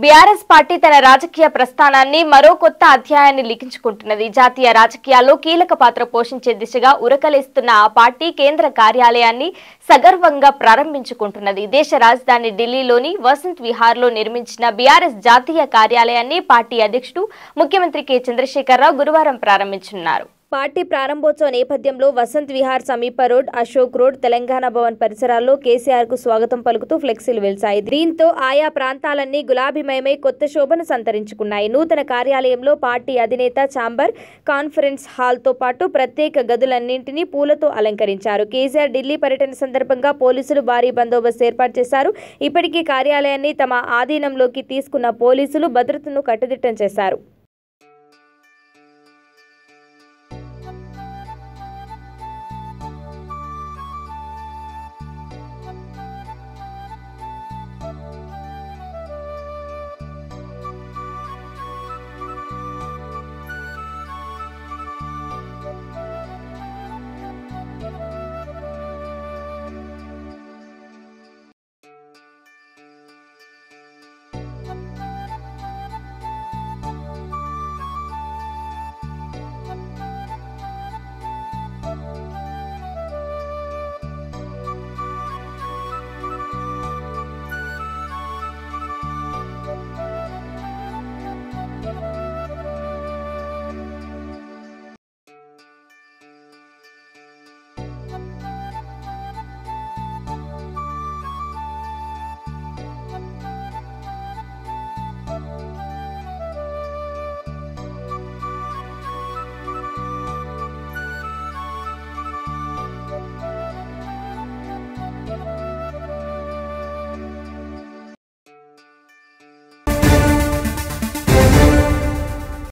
BRS party తన రాజకీయ ప్రస్థానాన్ని మరో కొత్త అధ్యాయాన్ని లిఖించుకుంటున్నది జాతీయ రాజకీయాల్లో కీలక పాత్ర పోషించే దిశగా ఉరకలేస్తున్న ఆ పార్టీ కేంద్ర కార్యాలయాన్ని సగర్వంగా ప్రారంభించుకుంటున్నది దేశ రాజధాని ఢిల్లీలోని వసంత్ విహార్లో నిర్మించిన బీఆర్ఎస్ జాతీయ కార్యాలయాన్ని పార్టీ అధ్యక్షుడు ముఖ్యమంత్రి కె చంద్రశేఖరరావు గురువారం ప్రారంభించనున్నారు పార్టీ ప్రారంభోత్సవ నేపథ్యంలో వసంత్ విహార్ సమీప రోడ్ అశోక్ రోడ్ తెలంగాణ భవన్ పరిసరాల్లో కేసీఆర్ కు స్వాగతం పలుకుతూ ఫ్లెక్సీలు వెలిశాయి దీంతో ఆయా ప్రాంతాలన్నీ గులాబీమయమై కొత్త శోభను సంతరించుకున్నాయి నూతన కార్యాలయంలో పార్టీ అధినేత ఛాంబర్ కాన్ఫరెన్స్ హాల్ తో పాటు ప్రత్యేక గదులన్నింటినీ పూలతో అలంకరించారు కేసీఆర్ ఢిల్లీ పర్యటన సందర్భంగా పోలీసులు భారీ బందోబస్తు ఏర్పాటు చేశారు ఇప్పటికీ కార్యాలయాన్ని తమ ఆధీనంలోకి తీసుకున్న పోలీసులు భద్రతను కట్టుదిట్టం చేశారు